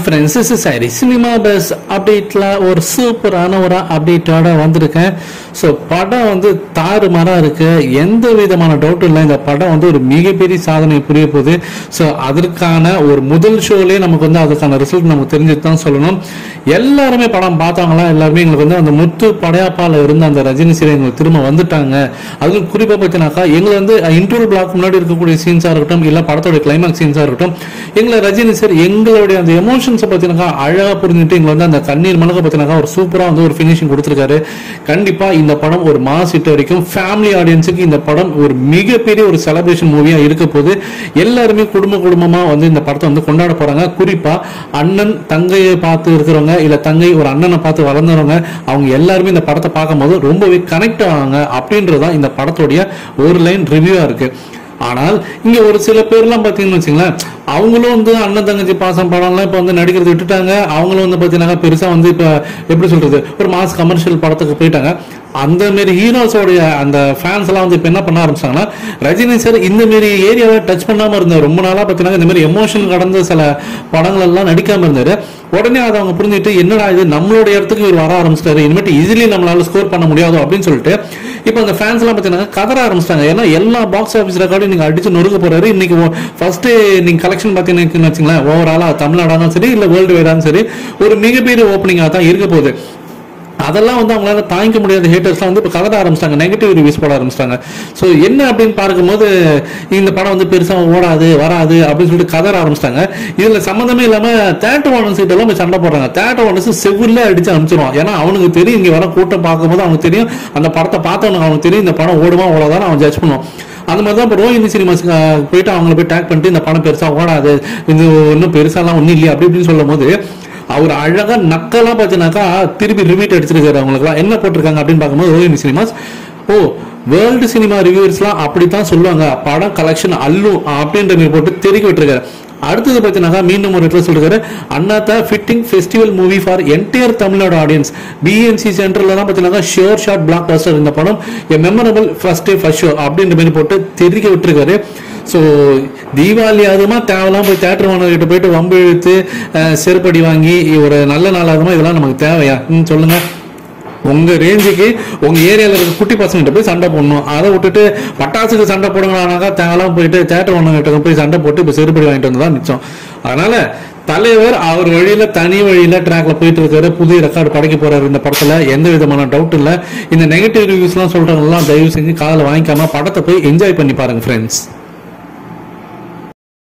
friends is சரி cinema buzz அப்டேட்ல ஒரு சூப்பரான ஒரு அப்டேட்டோட வந்திருக்கேன் ஸோ படம் வந்து தாறுமாறாக இருக்கு எந்த விதமான டவுட்டும் இல்லை இந்த படம் வந்து ஒரு மிகப்பெரிய சாதனை புரிய போகுது ஸோ அதற்கான ஒரு முதல் ஷோலேயே நமக்கு வந்து அதுக்கான ரிசல்ட் நமக்கு தெரிஞ்சுட்டு தான் சொல்லணும் எல்லாருமே படம் பார்த்தாங்களா எல்லாருமே எங்களுக்கு வந்து அந்த முத்து படையாப்பால இருந்த அந்த ரஜினி சீரை எங்களுக்கு திரும்ப வந்துட்டாங்க அதுவும் குறிப்பாக பார்த்தீங்கன்னாக்கா எங்களை வந்து இன்டர்வல் பிளாக் முன்னாடி இருக்கக்கூடிய சீன்ஸாக இருக்கட்டும் இல்லை படத்தோட கிளைமாக்ஸ் சீன்ஸாக இருக்கட்டும் எங்களை ரஜினி சார் எங்களுடைய அந்த எமோஷன்ஸை பார்த்தீங்கன்னாக்கா அழகாக புரிஞ்சுட்டு எங்களை வந்து அந்த கண்ணீர் மலக பார்த்தீங்கன்னாக்கா ஒரு சூப்பராக வந்து ஒரு ஃபினிஷிங் கொடுத்துருக்காரு கண்டிப்பாக இந்த படம் ஒரு மாஸ் ஹிட் வரைக்கும் ஃபேமிலி ஆடியன்ஸுக்கு இந்த படம் ஒரு மிகப்பெரிய ஒரு செலிப்ரேஷன் மூவியாக இருக்க போது எல்லாருமே குடும்ப குடும்பமாக வந்து இந்த படத்தை வந்து கொண்டாட போகிறாங்க குறிப்பாக அண்ணன் தங்கையை பார்த்து இருக்கிறவங்க இல்லை தங்கை ஒரு அண்ணனை பார்த்து வளர்ந்தவங்க அவங்க எல்லாருமே இந்த படத்தை பார்க்கும்போது ரொம்பவே கனெக்ட் ஆவாங்க அப்படின்றதான் இந்த படத்துடைய ஒரு லைன் ரிவ்யூவாக இருக்கு ஆனால் இங்க ஒரு சில பேர்லாம் பாத்தீங்கன்னு வச்சுங்களேன் அவங்களும் வந்து அண்ணன் தங்கச்சி பாசம் படம்லாம் இப்ப வந்து நடிக்கிறது விட்டுட்டாங்க அவங்களும் வந்து பாத்தீங்கன்னா பெருசா வந்து இப்ப எப்படி சொல்றது ஒரு மாஸ் கமர்ஷியல் படத்துக்கு போயிட்டாங்க அந்த மாரி ஹீரோஸோடைய அந்த ஃபேன்ஸ் எல்லாம் வந்து இப்ப என்ன பண்ண ஆரம்பிச்சாங்கன்னா ரஜினி சார் இந்த மாரி ஏரியாவை டச் பண்ணாம இருந்தார் ரொம்ப நாளா பாத்தீங்கன்னா இந்த மாதிரி எமோஷன் கடந்த சில படங்கள் எல்லாம் நடிக்காம இருந்தாரு உடனே அதை அவங்க புரிஞ்சுட்டு என்னடா இது நம்மளோட இடத்துக்கு இவர் வர ஆரம்பிச்சிட்டாரு இனிமேட்டு ஈஸிலி நம்மளால ஸ்கோர் பண்ண முடியாதோ அப்படின்னு சொல்லிட்டு இப்போ அந்த ஃபேன்ஸ் எல்லாம் பார்த்தீங்கன்னா கதற ஆரம்பிச்சிட்டாங்க ஏன்னா எல்லா பாக்ஸ் ஆஃபீஸ் ரெக்கார்டும் நீங்க அடிச்சு நொறுக்க போறாரு இன்னைக்கு ஃபர்ஸ்ட் நீங்க கலெக்ஷன் பார்த்தீங்கன்னு வச்சுங்களேன் ஓவராலா தமிழ்நாடாலும் சரி இல்லை வேர்ல்டு வைடாலும் சரி ஒரு மிகப்பெரிய ஓப்பனிங்காக தான் இருக்க போகுது அதெல்லாம் வந்து அவங்களால தாங்கிக்க முடியாத ஹேட்டர்ஸ்லாம் வந்து இப்போ கலர ஆரம்பிச்சிட்டாங்க நெகட்டிவ் ரிவ்யூஸ் போட ஆரம்பிச்சிட்டாங்க ஸோ என்ன அப்படின்னு பார்க்கும்போது இந்த படம் வந்து பெருசாக ஓடாது வராது அப்படின்னு சொல்லிட்டு கதற ஆரம்பிச்சிட்டாங்க இதில் சம்மந்தமே இல்லாமல் தேட்டர் ஓனர்ஸ் கிட்ட எல்லாம் போய் சண்டை போடுறாங்க தேட்டர் ஓனர்ஸ் செவில்ல அடிச்சு அனுப்பிச்சிருவான் ஏன்னா அவனுக்கு தெரியும் இங்கே வர கூட்டம் பார்க்கும்போது அவனுக்கு தெரியும் அந்த படத்தை பார்த்தவனுக்கு அவனுக்கு தெரியும் இந்த படம் ஓடுமா ஓடாதான்னு அவன் ஜட்ஜ் பண்ணுவான் அந்த மாதிரி தான் இப்போ ரோஹினி சினிமாஸ் போயிட்டு அவங்கள போய் டேக் பண்ணிட்டு இந்த படம் பெருசாக ஓடாது இது இன்னும் பெருசாலாம் ஒன்றும் இல்லையா அப்படி இப்படின்னு சொல்லும் போது அவர் அழகா நக்கலா பார்த்தீங்கன்னாக்கா திருப்பி ரிமீட் அடிச்சிருக்காரு அவங்களுக்குலாம் என்ன போட்டிருக்காங்க அப்படின்னு பார்க்கும்போது ரோஹினி சினிமாஸ் ஓ வேர்ல்டு சினிமா ரிவ்யூவர்ஸ்லாம் அப்படித்தான் சொல்லுவாங்க படம் கலெக்ஷன் அல்லும் அப்படின்ற மாதிரி போட்டு தெருக்கி விட்டுருக்காரு அடுத்தது பார்த்தீங்கன்னா மீண்டும் ஒரு இடத்துல சொல்றாரு Annaatthe fitting festival movie for entire Tamil Nadu audience B N C சென்டர்ல தான் பார்த்தீங்கன்னா ஷோர் ஷாட் பிளாக் பஸ்டர் இந்த படம் a memorable first day first show அப்படின்ற மாதிரி போட்டு தெருக்கி விட்டுருக்காரு ஸோ தீபாவளி அதுமா தேவையில்லாம் போய் தேட்டர் ஓனர்கிட்ட போயிட்டு வம்பு இழுத்து அஹ், செருப்படி வாங்கி ஒரு நல்ல நாளாகுமா இதெல்லாம் நமக்கு தேவையா ம், சொல்லுங்க உங்க ரேஞ்சுக்கு உங்க ஏரியால இருக்க குட்டி பசங்கிட்ட போய் சண்டை போடணும் அதை விட்டுட்டு பட்டாசுக்கு சண்டை போடுங்கனாக்கா தேவலாம் போயிட்டு தேட்டர் ஒண்ணுகிட்ட போய் சண்டை போட்டு இப்ப செருப்படி வாங்கிட்டு வந்து தான் மிச்சம் அதனால தலைவர் அவர் வழியில தனி வழியில ட்ராக்ல போயிட்டு இருக்காரு புதிய ரெக்கார்டு படைக்க போறாரு இந்த படத்துல எந்த விதமான டவுட் இல்ல இந்த நெகட்டிவ் ரிவ்யூஸ் எல்லாம் சொல்றவங்க எல்லாம் தயவு செஞ்சு காதல வாங்கிக்காம படத்தை போய் என்ஜாய் பண்ணி பாருங்க ஃப்ரெண்ட்ஸ்